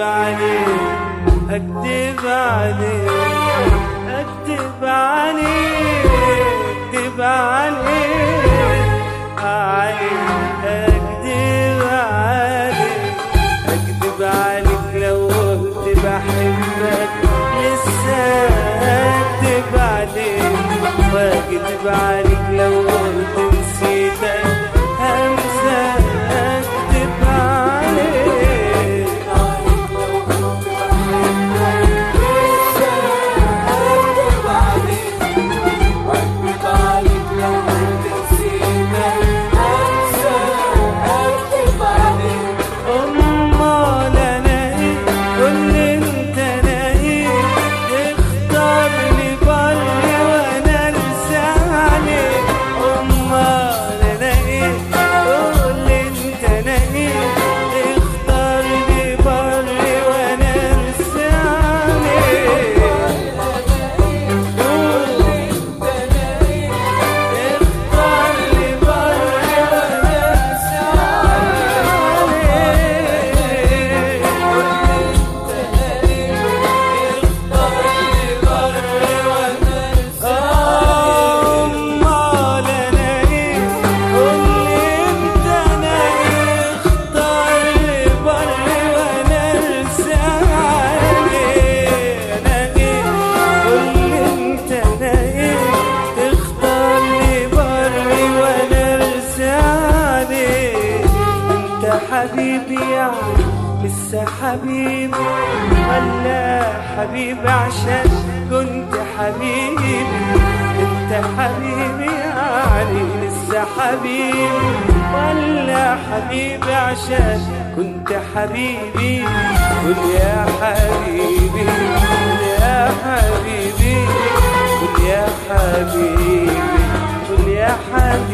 عليك اكدب عليك اكدب عليك اكدب عليك عليك اكدب عليك اكدب عليك لو قلت بحبك لسه اكدب عليك واكدب عليك لو قلت نسيتك همسة اكدب عليك امال انا ايه قول انت انا ايه اختارني بري وانا ارسى عليك امال انا ايه قول انت انا ايه اختارني بري وانا ارسى عليك اختارني بري وانا ارسى امال انا ايه قولي انت انا ايه اختار بري وانا ارسى عليك انا ايه قولي انت انا ايه اختار لي بري وانا ارسى عليك انت حبيبي يعني لسه حبيبي ولا حبيبي عشان كنت حبيبي انت حبيبي يعني لسه حبيبي ولا حبيبي عشان كنت حبيبي قول يا حبيبي قول يا حبيبي قول يا حبيبي قول يا حبيبي